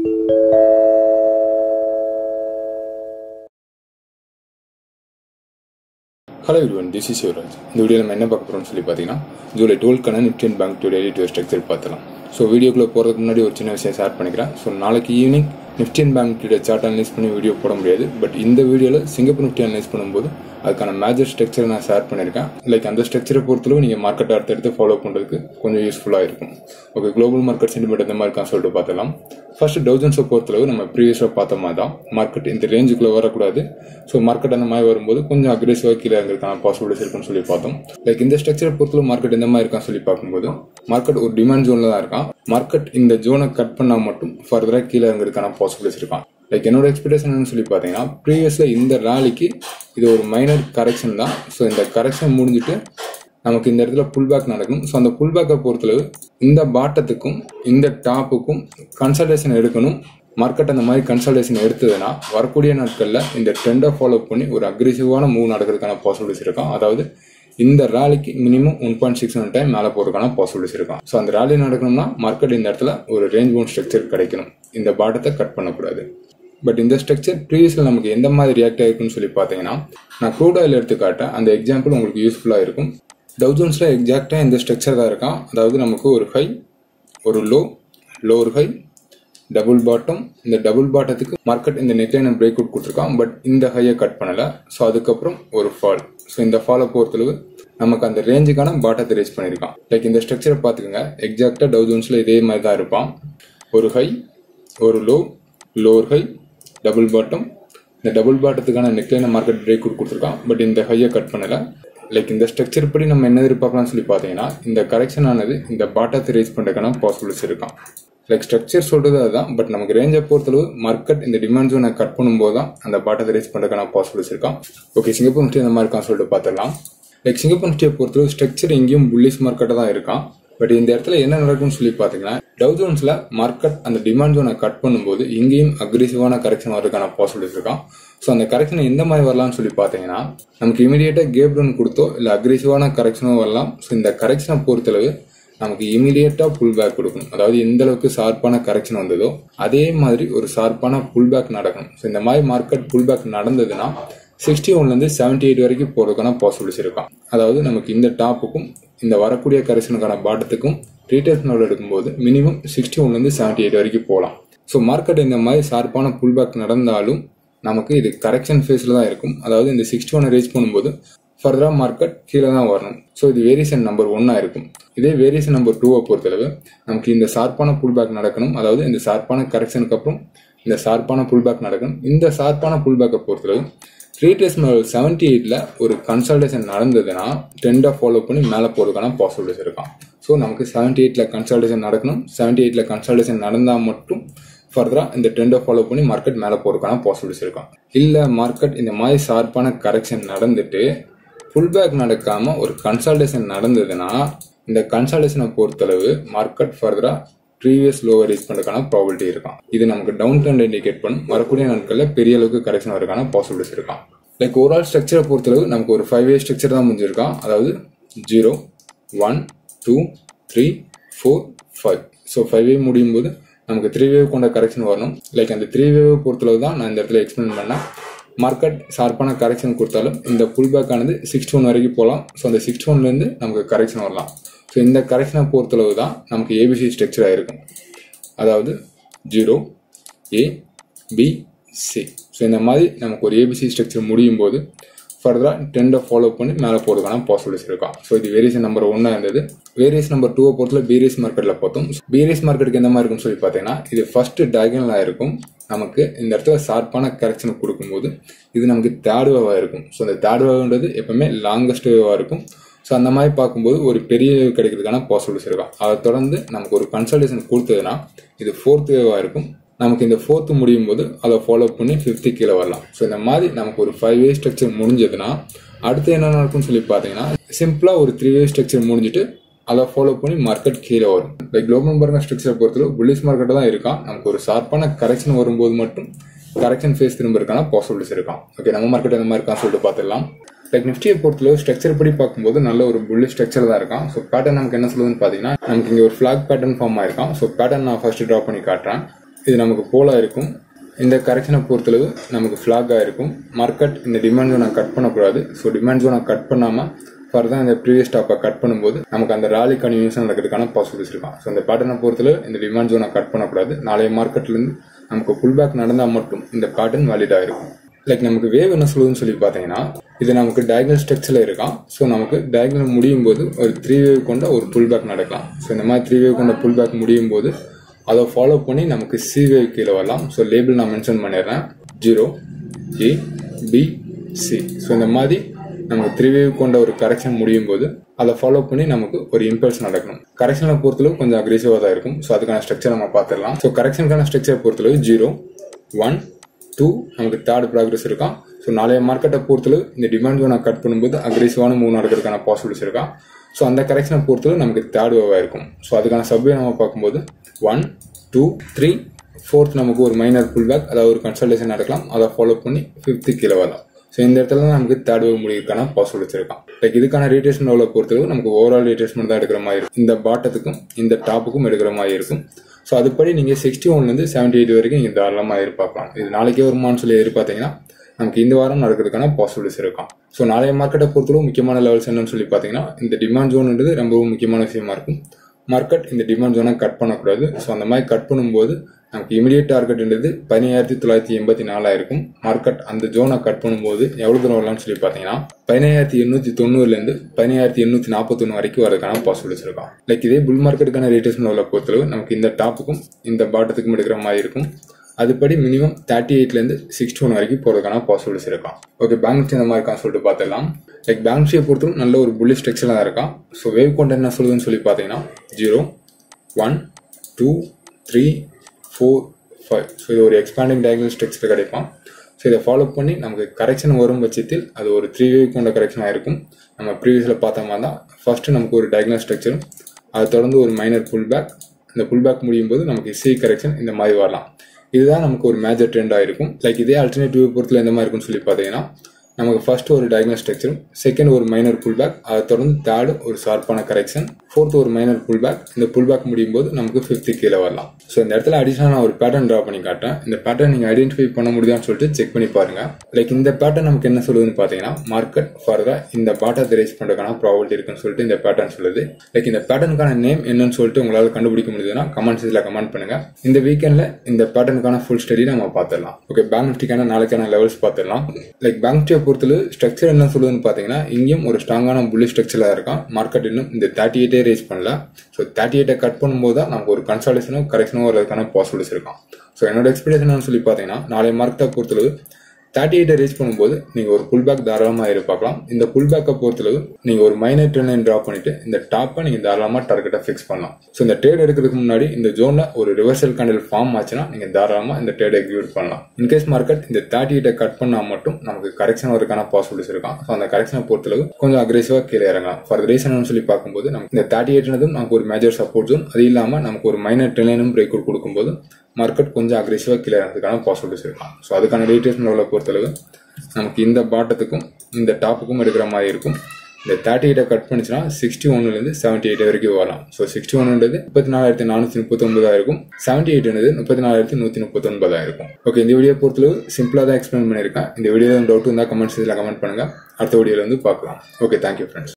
hello everyone this is Yuvraj இந்த video நம்ம என்ன பார்க்க போகிறோம்னு சொல்லி பார்த்தீங்கன்னா ஜூலை டுவெல்க்கான நிப்டியன் bank to daily to structure பார்த்துலாம் ஸோ வீடியோக்குள்ளே போகிறதுக்கு முன்னாடி ஒரு சின்ன விஷயம் ஷேர் பண்ணிக்கிறேன் ஸோ நாளைக்கு ஈவினிங் நிப்டியன் பேங்க் சார்ட் அனலைஸ் பண்ணி வீடியோ போட முடியாது பட் இந்த வீடியோவில் சிங்கப்பூர் நிஃப்டி அனலைஸ் பண்ணும்போது அதுக்கான மேஜர் ஸ்ட்ரக்சரை நான் ஷேர் பண்ணியிருக்கேன் லைக் அந்த ஸ்ட்ரக்சரை பொறுத்தளவு நீங்கள் மார்க்கெட் அடுத்து எடுத்து ஃபாலோ பண்ணுறதுக்கு கொஞ்சம் யூஸ்ஃபுல்லாக இருக்கும் ஓகே குளோபல் மார்க்கெட் சென்டிமெண்ட் இந்த மாதிரி இருக்கான்னு சொல்லிட்டு பார்த்தலாம் ஃபர்ஸ்ட் டவுசன்ஸை பொறுத்தளவு நம்ம ப்ரீவியஸாக பார்த்த மாதிரி தான் மார்க்கெட் இந்த ரேஞ்சுக்குள்ளே வரக்கூடாது ஸோ மார்க்கெட் அந்த மாதிரி வரும்போது கொஞ்சம் அக்ரெசிவாக கீழே இருக்கிறதுக்கான பாசிபிலிட்டிஸ் இருக்குன்னு சொல்லி பார்த்தோம் லைக் இந்த ஸ்ட்ரக்சரை பொறுத்தளவு மார்க்கெட் எந்த மாதிரி இருக்கான்னு சொல்லி பார்க்கும்போது மார்க்கெட் ஒரு டிமாண்ட் ஜோனில் தான் இருக்கான் மார்க்கெட் இந்த ஜோனை கட் பண்ணால் மட்டும் ஃபர்தராக கீழே இருக்கிறதுக்கான பாசிபிலிட்டிஸ் இருக்கான் லைக் என்னோட எக்ஸ்பெக்டேஷன் சொல்லி பார்த்தீங்கன்னா ப்ரீவியஸில் இந்த ரேலிக்கு இது ஒரு மைனர் கரெக்ஷன் தான் ஸோ இந்த கரெக்ஷன் முடிஞ்சிட்டு நமக்கு இந்த இடத்துல புல் பேக் நடக்கணும் ஸோ அந்த புல் பேக்கை பொறுத்தளவு இந்த பாட்டத்துக்கும் இந்த டாப்புக்கும் கன்சல்டேஷன் எடுக்கணும் மார்க்கெட் அந்த மாதிரி கன்சல்டேஷன் எடுத்ததுன்னா வரக்கூடிய நாட்களில் இந்த ட்ரெண்டை ஃபாலோ பண்ணி ஒரு அக்ரெசிவான மூவ் நடக்கிறதுக்கான பாசிபிலிட்டிஸ் இருக்கும் அதாவது இந்த ரேலிக்கு minimum one point six one time மேலே போகிறதுக்கான பாசிபிலிட்டிஸ் இருக்கும் ஸோ அந்த ரேலி நடக்கணும்னா மார்க்கெட் இந்த இடத்துல ஒரு ரேஞ்ச் பவுண்ட் ஸ்ட்ரக்சர் கிடைக்கணும் இந்த பாட்டத்தை கட் பண்ணக்கூடாது பட் இந்த ஸ்ட்ரக்சர் ப்ரீவியஸில் நமக்கு எந்த மாதிரி ரியாக்ட் ஆயிருக்குன்னு சொல்லி பார்த்தீங்கன்னா நான் க்ரூட் ஆயில் எடுத்து காட்டேன் அந்த எக்ஸாம்பிள் உங்களுக்கு யூஸ்ஃபுல்லாக இருக்கும் டவுசன்ஸில் எக்ஸாக்டாக இந்த ஸ்ட்ரக்சர் தான் இருக்கான் அதாவது நமக்கு ஒரு ஹை ஒரு low lower high double bottom இந்த டபுள் பாட்டத்துக்கு மார்க்கெட் இந்த நெக்லைனை பிரேக் அவுட் கொடுத்துருக்கான் பட் இந்த ஹையை கட் பண்ணலை ஸோ அதுக்கப்புறம் ஒரு ஃபால் ஸோ இந்த ஃபாலை பொறுத்தளவு நமக்கு அந்த ரேஞ்சுக்கான பாட்டத்தை ரீச் பண்ணியிருக்கான் லைக் இந்த ஸ்ட்ரக்சரை பார்த்துக்கோங்க எக்ஸாக்டாக டவுசன்ஸில் இதே மாதிரி தான் இருப்பான் ஒரு ஹை ஒரு low lower high double bottom இந்த டபுள் பாட்டத்துக்கான நெக்லைனை மார்க்கெட் பிரேக் அவுட் கொடுத்துருக்கான் பட் இந்த ஹையை கட் பண்ணலை லைக் இந்த ஸ்ட்ரக்சர் படி நம்ம என்ன எதிர்பார்க்கலாம்னு சொல்லி பார்த்தீங்கன்னா இந்த கரெக்ஷன் ஆனது இந்த பாட்டத்தை ரீச் பண்ணுறதுக்கான பாசிபிலிட்டிஸ் இருக்கான் லைக் ஸ்ட்ரக்சர் சொல்றது அதுதான் பட் நமக்கு ரேஞ்சை பொறுத்தளவு மார்க்கெட் இந்த டிமாண்ட் ஜோனை கட் பண்ணும்போது தான் அந்த பாட்டத்தை ரீச் பண்ணுறதுக்கான பாசிபிலிட்டிஸ் இருக்கான் ஓகே சிங்கப்பூர் நிஃப்டி அந்த மாதிரி இருக்கான்னு சொல்லிட்டு பார்த்துடலாம் லைக் சிங்கப்பூர் நிஃப்டியை பொறுத்தளவு ஸ்ட்ரக்சர் எங்கேயும் புல்லிஷ் மார்க்கெட்டாக தான் இருக்கான் பட் இந்த இடத்துல என்ன நடக்கும்னு சொல்லி பார்த்தீங்கன்னா டவு ஜோன்ஸ்ல மார்க்கெட் அந்த டிமாண்ட் ஜோனை கட் பண்ணும்போது இங்கேயும் அக்ரெசிவான கரெக்ஷன் வரதுக்கான பாசிபிலிட்டிஸ் இருக்கான் ஸோ அந்த கரெக்ஷன் எந்த மாதிரி வரலாம்னு சொல்லி பார்த்தீங்கன்னா நமக்கு இமீடியட்டாக கேப் டவுன் கொடுத்தோ இல்லை அக்ரெசிவான கரெக்ஷனோ வரலாம் ஸோ இந்த கரெக்ஷனை பொறுத்தளவு நமக்கு இமீடியட்டா புல் பேக் கொடுக்கணும் அதாவது எந்த அளவுக்கு ஷார்ப்பான கரெக்ஷன் வந்ததோ அதே மாதிரி ஒரு ஷார்ப்பான புல் பேக் நடக்கணும் ஸோ இந்த மாதிரி மார்க்கெட் புல் பேக் நடந்ததுன்னா சிக்ஸ்டி ஒன்லேருந்து செவன்டி எயிட் வரைக்கும் போகிறதுக்கான பாசிபிலிட்டிஸ் இருக்கும் அதாவது நமக்கு இந்த டாப்புக்கும் இந்த வரக்கூடிய கரெக்ஷனுக்கான பாட்டத்துக்கும் ரீட்டர்ஸ்னோட எடுக்கும்போது மினிமம் சிக்ஸ்டி ஒன்லேருந்து செவன்டி எயிட் வரைக்கும் போகலாம் ஸோ மார்க்கெட் இந்த மாதிரி ஷார்ப்பான புல் பேக் நடந்தாலும் நமக்கு இது கரெக்ஷன் ஃபேஸில் தான் இருக்கும் அதாவது இந்த சிக்ஸ்டி ஒன் ரீச் பண்ணும்போது ஃபர்தராக மார்க்கெட் கீழே தான் வரணும் ஸோ இது வேரியேஷன் நம்பர் ஒன்னாக இருக்கும் இதே வேரியேஷன் நம்பர் டூவை பொறுத்தளவு நமக்கு இந்த ஷார்ப்பான புல் பேக் நடக்கணும் அதாவது இந்த ஷார்ப்பான கரெக்ஷனுக்கு அப்புறம் இந்த ஷார்ப்பான புல் பேக் நடக்கணும் இந்த ஷார்ப்பான புல் பேக்கை பொறுத்தளவு ரீட்ரேஸ் லெவல் செவன்டி எயிட்ல ஒரு கன்சல்டேஷன் நடந்ததுன்னா ட்ரெண்டை ஃபாலோ பண்ணி மேலே போகிறதுக்கான பாசிபிலிட்டிஸ் இருக்கான் ஸோ நமக்கு செவன்டி எயிட்ல கன்சல்டேஷன் நடக்கணும் செவன்டி எயிட்ல கன்சல்டேஷன் நடந்தால் மட்டும் ஃபர்தராக இந்த ட்ரெண்டை ஃபாலோ பண்ணி மார்க்கெட் மேலே போகிறதுக்கான பாசிபிலிட்டிஸ் இருக்கும் இல்லை மார்க்கெட் இந்த மாதிரி ஷார்ப்பான கரெக்ஷன் நடந்துட்டு புல் பேக் நடக்காம ஒரு கன்சல்டேஷன் நடந்ததுன்னா இந்த கன்சல்டேஷனை பொறுத்தளவு மார்க்கெட் ஃபர்தரா ப்ரீவியஸ் லோவர் ரீச் பண்ணுறதுக்கான ப்ராபிலிட்டி இருக்கான் இது நமக்கு டவுன் ட்ரெண்ட் இண்டிகேட் பண்ணும் வரக்கூடிய நாட்களில் பெரிய அளவுக்கு கரெக்ஷன் வரதுக்கான பாசிபிலிட்டிஸ் இருக்கான் லைக் ஓவரால் ஸ்ட்ரக்சரை பொறுத்தளவு நமக்கு ஒரு ஃபைவ் இயர் ஸ்ட்ரக்சர் தான் முடிஞ்சிருக்கான் அதாவது zero one two three four five so five wave முடியும் போது நமக்கு த்ரீ வேவ் கொண்ட கரெக்ஷன் வரணும் லைக் அந்த த்ரீ வேவ் பொறுத்தளவு தான் நான் இந்த இடத்துல எக்ஸ்பிளைன் பண்ணேன் மார்க்கெட் ஷார்ப்பான கரெக்ஷன் கொடுத்தாலும் இந்த புல் பேக் ஆனது சிக்ஸ்டி ஒன் வரைக்கும் போகலாம் ஸோ அந்த சிக்ஸ்டி ஒன்லேருந்து நமக்கு கரெக்ஷன் வரலாம் ஸோ இந்த கரெக்ஷனை பொறுத்தளவு தான் நமக்கு ஏபிசி ஸ்ட்ரக்சர் ஆயிருக்கும் அதாவது zero A B C so இந்த மாதிரி நமக்கு ஒரு ஏபிசி ஸ்ட்ரக்சர் முடியும் போது ஃபர்தராக ட்ரெண்டை ஃபாலோ பண்ணி மேலே போகிறதுக்கான பாசிபிலிட்டிஸ் இருக்கும் ஸோ இது வேரியேஷன் நம்பர் ஒன்னாக இருந்தது வேரியஸ் நம்பர் டூவை பொறுத்தல பீரியஸ் மார்க்கெட்டில் பார்த்தோம் பீரியஸ் மார்க்கெட்டுக்கு எந்த மாதிரி இருக்கும்னு சொல்லி பார்த்தீங்கன்னா இது ஃபர்ஸ்ட் டயகனலாக இருக்கும் நமக்கு இந்த இடத்துல ஷார்ப்பான கரெக்ஷன் கொடுக்கும்போது இது நமக்கு தேர்ட் வேவாக இருக்கும் ஸோ அந்த தேர்ட் வேவ்ன்றது எப்பவுமே லாங்கஸ்ட் வேவாக இருக்கும் ஸோ அந்த மாதிரி பார்க்கும்போது ஒரு பெரிய வேவ் கிடைக்கிறதுக்கான பாசிபிலிட்டிஸ் இருக்கும் அதை தொடர்ந்து நமக்கு ஒரு கன்சல்டேஷன் கொடுத்ததுன்னா இது ஃபோர்த் வேவாக இருக்கும் நமக்கு இந்த ஃபோர்த்து முடியும் போது அதை ஃபாலோ பண்ணி ஃபிஃப்த்து கீழே வரலாம் ஸோ இந்த மாதிரி நமக்கு ஒரு ஃபைவ் வே ஸ்ட்ரக்சர் முடிஞ்சதுன்னா அடுத்து என்ன நடக்கும்னு சொல்லி பார்த்தீங்கன்னா சிம்பிளாக ஒரு த்ரீ வே ஸ்ட்ரக்சர் முடிஞ்சிட்டு அதை ஃபாலோ பண்ணி மார்க்கெட் கீழே வரும் லைக் குளோபல் மார்க்கெட் ஸ்ட்ரக்சரை பொறுத்தவரை புல்லிஷ் மார்க்கெட் தான் இருக்கான் நமக்கு ஒரு ஷார்ப்பான கரெக்ஷன் வரும்போது மட்டும் கரெக்ஷன் ஃபேஸ் திரும்ப இருக்கான பாசிபிலிட்டிஸ் இருக்கான் ஓகே நம்ம மார்க்கெட் அந்த மாதிரி இருக்கான்னு சொல்லிட்டு பார்த்துடலாம் லைக் நிஃப்டியை பொறுத்தளவு ஸ்ட்ரக்சர் படி பார்க்கும்போது நல்ல ஒரு புல்லி ஸ்ட்ரக்சர் தான் இருக்கான் ஸோ பேட்டர்ன் நமக்கு என்ன சொல்லுதுன்னு பார்த்தீங்கன்னா நமக்கு இங்கே ஒரு ஃபிளாக் பேட்டர்ன் ஃபார்ம் ஆயிருக்கான் ஸோ பேட்டர்ன் நான் ஃபர்ஸ்ட் ட்ரா பண்ணி காட்டுறேன் இது நமக்கு போலாக இருக்கும் இந்த கரெக்ஷனை பொறுத்தளவு நமக்கு ஃப்ளாகாக இருக்கும் மார்க்கெட் இந்த டிமாண்ட் ஜோனை கட் பண்ணக்கூடாது ஸோ டிமாண்ட் ஜோனை கட் பண்ணாமல் ஃபர்தர் இந்த ப்ரீவியஸ் ஸ்டாப்பை கட் பண்ணும்போது நமக்கு அந்த ராலி கன்யூஷன் நடக்கிறதுக்கான பாசிபிலிட்டிஸ் இருக்கும் ஸோ இந்த பேட்டர்னை பொறுத்தளவு இந்த டிமாண்ட் ஜோனை கட் பண்ணக்கூடாது நாளைய மார்க்கெட்லேருந்து நமக்கு புல் பேக் நடந்தால் மட்டும் இந்த பேட்டர்ன் வேலிடாக இருக்கும் லைக் நமக்கு வேவ் என்ன சொல்லுதுன்னு சொல்லி பார்த்தீங்கன்னா இது நமக்கு டயகனல் ஸ்ட்ரக்சரில் இருக்கான் ஸோ நமக்கு டயகனல் முடியும் போது ஒரு த்ரீ வேவ் கொண்ட ஒரு புல் பேக் நடக்கலாம் ஸோ இந்த மாதிரி த்ரீ வேவ் கொண்ட புல் பேக் முடியும் போது அதை ஃபாலோ பண்ணி நமக்கு சி வேவ் கீழே வரலாம் ஸோ லேபிள் நான் மென்ஷன் பண்ணிடுறேன் zero A B C so இந்த மாதிரி நமக்கு த்ரீ வேவ் கொண்ட ஒரு கரெக்ஷன் முடியும் போது அதை ஃபாலோ பண்ணி நமக்கு ஒரு இம்பல்ஸ் நடக்கணும் கரெக்ஷனை பொறுத்தளவு கொஞ்சம் அக்ரெசிவாக தான் இருக்கும் ஸோ அதுக்கான ஸ்ட்ரக்சர் நம்ம பார்த்துடலாம் ஸோ கரெக்ஷனுக்கான ஸ்ட்ரக்சர் பொறுத்தளவு ஜீரோ ஒன் டூ நமக்கு தேர்ட் ப்ராக்ரஸ் இருக்கான் ஸோ நாளைய மார்க்கெட்டை பொறுத்தளவு இந்த டிமாண்ட் ஜோனை கட் பண்ணும்போது அக்ரெசிவான மூவ் நடக்கிறதுக்கான பாசிபிலிட்டிஸ் இருக்கான் ஸோ அந்த கரெக்ஷனை பொறுத்தளவு நமக்கு தேர்ட் வேவாக இருக்கும் ஸோ அதுக்கான சப்வே நம்ம பார்க்கும்போது ஒன் டூ த்ரீ ஃபோர்த் நமக்கு ஒரு மைனர் புல் பேக் அதாவது ஒரு கன்சல்டேஷன் நடக்கலாம் அதை ஃபாலோ பண்ணி ஃபிஃப்த்து கீழே வரலாம் ஸோ இந்த இடத்துல தான் நமக்கு தேர்ட் வேவ் முடிவுக்கான பாசிபிலிட்டிஸ் இருக்கான் லைக் இதுக்கான ரேட்டேஷன் லெவலில் பொறுத்தளவு நமக்கு ஓவரால் ரேட்டேஷன் தான் எடுக்கிற மாதிரி இருக்கும் இந்த பாட்டத்துக்கும் இந்த டாப்புக்கும் எடுக்கிற மாதிரி இருக்கும் ஸோ அதுபடி நீங்கள் சிக்ஸ்டி ஒன்லேருந்து செவன்டி எயிட் வரைக்கும் நீங்கள் தாராளமாக எதிர்பார்க்கலாம் இது நாளைக்கே வருமானு சொல்லி எதிர்பார்த்தீங்கன்னா நமக்கு இந்த வாரம் நடக்கிறதுக்கான பாசிபிலிட்டிஸ் இருக்கும் ஸோ நாளைய மார்க்கெட்டை பொறுத்தளவு முக்கியமான லெவல்ஸ் என்னன்னு சொல்லி பார்த்தீங்கன்னா இந்த டிமாண்ட் ஜோன்ன்றது ரொம்பவும் முக்கியமான விஷயமா இருக்கும் மார்க்கெட் இந்த டிமாண்ட் ஜோனை கட் பண்ணக்கூடாது ஸோ அந்த மாதிரி கட் பண்ணும்போது நமக்கு இமீடியட் டார்கெட்ன்றது பதினாயிரத்தி தொள்ளாயிரத்தி எண்பத்தி நாலாக இருக்கும் மார்க்கெட் அந்த ஜோனை கட் பண்ணும்போது எவ்வளோ தூரம் வரலாம்னு சொல்லி பார்த்தீங்கன்னா பதினாயிரத்தி எண்ணூற்றி தொண்ணூறுலேருந்து பதினாயிரத்தி எண்ணூற்றி நாற்பத்தொன்று வரைக்கும் வரதுக்கான பாசிபிலிட்டிஸ் இருக்கும் லைக் இதே புல் மார்க்கெட்டுக்கான ரேட்டேஷன் லெவலில் பொறுத்தளவு நமக்கு இந்த டாப்புக்கும் இந்த பாட்டத்துக்கும் எடுக்கிற மாதிரி இருக்கும் அதுபடி மினிமம் தேர்ட்டி எயிட்லேருந்து சிக்ஸ்டி ஒன் வரைக்கும் போகிறதுக்கான பாசிபிலிட்டிஸ் இருக்கான் ஓகே பேங்க் நிஃப்டி இந்த மாதிரி இருக்கான்னு சொல்லிட்டு பார்த்துடலாம் லைக் பேங்க் நிஃப்டியை பொறுத்தவரை நல்ல ஒரு புள்ளி ஸ்ட்ரக்சரில் தான் இருக்கான் ஸோ வேவ் கொண்டு என்ன சொல்லுதுன்னு சொல்லி பார்த்தீங்கன்னா zero one two three four five so இது ஒரு எக்ஸ்பேண்டிங் டயக்னல் ஸ்ட்ரக்சர் கிடைக்கும் ஸோ இதை ஃபாலோ பண்ணி நமக்கு கரெக்ஷன் வரும் பட்சத்தில் அது ஒரு த்ரீ வேவ் கொண்ட கரெக்ஷனாக இருக்கும் நம்ம ப்ரீவியஸில் பார்த்த மாதிரி தான் ஃபஸ்ட்டு நமக்கு ஒரு டயக்னல் ஸ்ட்ரக்சரும் அதை தொடர்ந்து ஒரு மைனர் புல் பேக் இந்த புல் பேக் முடியும் போது நமக்கு சி கரெக்ஷன் இந்த மாதிரி வரலாம் இதுதான் நமக்கு ஒரு மேஜர் ட்ரெண்டாக இருக்கும் லைக் இதே அல்டர்னேட்டிவ் பொறுத்தில் எந்த மாதிரி இருக்கும்னு சொல்லி பார்த்தீங்கன்னா நமக்கு ஃபர்ஸ்ட் ஒரு டயக்னல் ஸ்ட்ரக்சரும் செகண்ட் ஒரு மைனர் புல் பேக் அதை தொடர்ந்து தேர்டு ஒரு ஷார்ப்பான கரெக்ஷன் ஃபோர்த் ஒரு மைனர் புல் பேக் இந்த புல் பேக் முடியும் போது நமக்கு ஃபிஃப்த்து கீழே வரலாம் ஸோ இந்த இடத்துல அடிஷனல் நான் ஒரு பேட்டர்ன் ட்ரா பண்ணி காட்டேன் இந்த பேட்டர்ன் நீங்கள் ஐடென்டிஃபை பண்ண முடியுதான்னு சொல்லிட்டு செக் பண்ணி பாருங்க லைக் இந்த பேட்டர்ன் நமக்கு என்ன சொல்லுதுன்னு பார்த்தீங்கன்னா மார்க்கெட் ஃபர்தர் இந்த பாட்டத்தை ரேஸ் பண்ணுறதுக்கான ப்ராபபிலிட்டி இருக்குன்னு சொல்லிட்டு இந்த பேட்டர்ன் சொல்லுது லைக் இந்த பேட்டர்னுக்கான நேம் என்னன்னு சொல்லிட்டு உங்களால் கண்டுபிடிக்க முடியுதுன்னா கமெண்ட்ஸ் இதில் கமெண்ட் பண்ணுங்க இந்த வீக்கெண்டில் இந்த பேட்டர்னுக்கான ஃபுல் ஸ்டடி நம்ம பார்த்துடலாம் ஓகே பேங்க் நிஃப்டிக்கான நாளைக்கான லெவல்ஸ் பார்த்துடலாம் லைக் பேங்க் நிஃப்டியை பொறுத்தளவு ஸ்ட்ரக்சர் என்ன சொல்லுதுன்னு பார்த்தீங்கன்னா இங்கேயும் ஒரு ஸ்ட்ராங்கான புள்ளி ஸ்ட்ரக்சரில் இருக்கான் மார்க்கெட் இன்னும் இந்த தேர்ட்டி எயிட்டே ரேஸ் பண்ணல ஸோ தேர்ட்டி எயிட்டை கட் பண்ணும்போது தான் நமக்கு ஒரு கன்சல்டேஷனும் கரெக்ஷனும் வரதுக்கான பாசிபிலிட்டிஸ் இருக்கும் ஸோ என்னோட எக்ஸ்பெக்டேஷன் சொல்லி பார்த்தீங்கன்னா நாளை மார்க்கெட்டை பொறுத்தளவு தேர்ட்டி எயிட்டை ரீச் பண்ணும்போது நீங்கள் ஒரு புல் பேக் தாராளமாக எதிர்பார்க்கலாம் இந்த புல் பேக்கை பொறுத்தளவு நீங்கள் ஒரு மைனர் ட்ரெண்ட் லைன் ட்ரா பண்ணிட்டு இந்த டாப்பை நீங்கள் தாராளமாக டார்கெட்டை ஃபிக்ஸ் பண்ணலாம் ஸோ இந்த ட்ரேட் எடுக்கிறதுக்கு முன்னாடி இந்த ஜோனில் ஒரு ரிவர்சல் கேண்டில் ஃபார்ம் ஆச்சுன்னா நீங்கள் தாராளமாக இந்த ட்ரேட் எக்ஸிக்யூட் பண்ணலாம் இன்கேஸ் மார்க்கெட் இந்த தேர்ட்டி எயிட்டை கட் பண்ணால் மட்டும் நமக்கு கரெக்ஷன் வரதுக்கான பாசிபிலிட்டிஸ் இருக்கும் ஸோ அந்த கரெக்ஷனை பொறுத்தளவு கொஞ்சம் அக்ரெசிவாக கீழே இறங்கலாம் ஃபார் ரீசன் சொல்லி பார்க்கும்போது நமக்கு இந்த தேர்ட்டி எயிட்னதும் நமக்கு ஒரு மேஜர் சப்போர்ட் ஜோன் அது இல்லாமல் நமக்கு ஒரு மைனர் ட்ரெண்ட் லைனும் பிரேக் அவுட் கொடுக்கும்போது மார்க்கெட் கொஞ்சம் அக்ரெசிவாக கீழே இறங்கிறதுக்கான பாசிபிலிட்டிஸ் இருக்கும் ஸோ அதுக்கான ரேட்டேஷன் லெவலை பொறுத்தளவு நமக்கு இந்த பாட்டத்துக்கும் இந்த டாப்புக்கும் எடுக்கிற மாதிரி இருக்கும் இந்த தேர்ட்டி எயிட்டை கட் பண்ணிச்சுன்னா சிக்ஸ்டி ஒன்னுலேருந்து செவன்ட்டி எயிட் வரைக்கும் வரலாம் ஸோ சிக்ஸ்டி ஒன்ன்றது முப்பத்தி நாலாயிரத்தி நானூற்றி முப்பத்தொன்பதாக இருக்கும் செவன்ட்டி எயிட்ன்றது முப்பத்தி நாலாயிரத்தி நூற்றி முப்பத்தொன்பதாக இருக்கும் ஓகே இந்த வீடியோ பொறுத்தளவு சிம்பிளாக தான் எக்ஸ்பிளைன் பண்ணியிருக்கேன் இந்த வீடியோவில் டவுட் இருந்தால் கமெண்ட்ஸ் இதில் கமெண்ட் பண்ணுங்கள் அடுத்த வீடியோவில் வந்து பார்க்கலாம் ஓகே தேங்க்யூ ஃப்ரெண்ட்ஸ்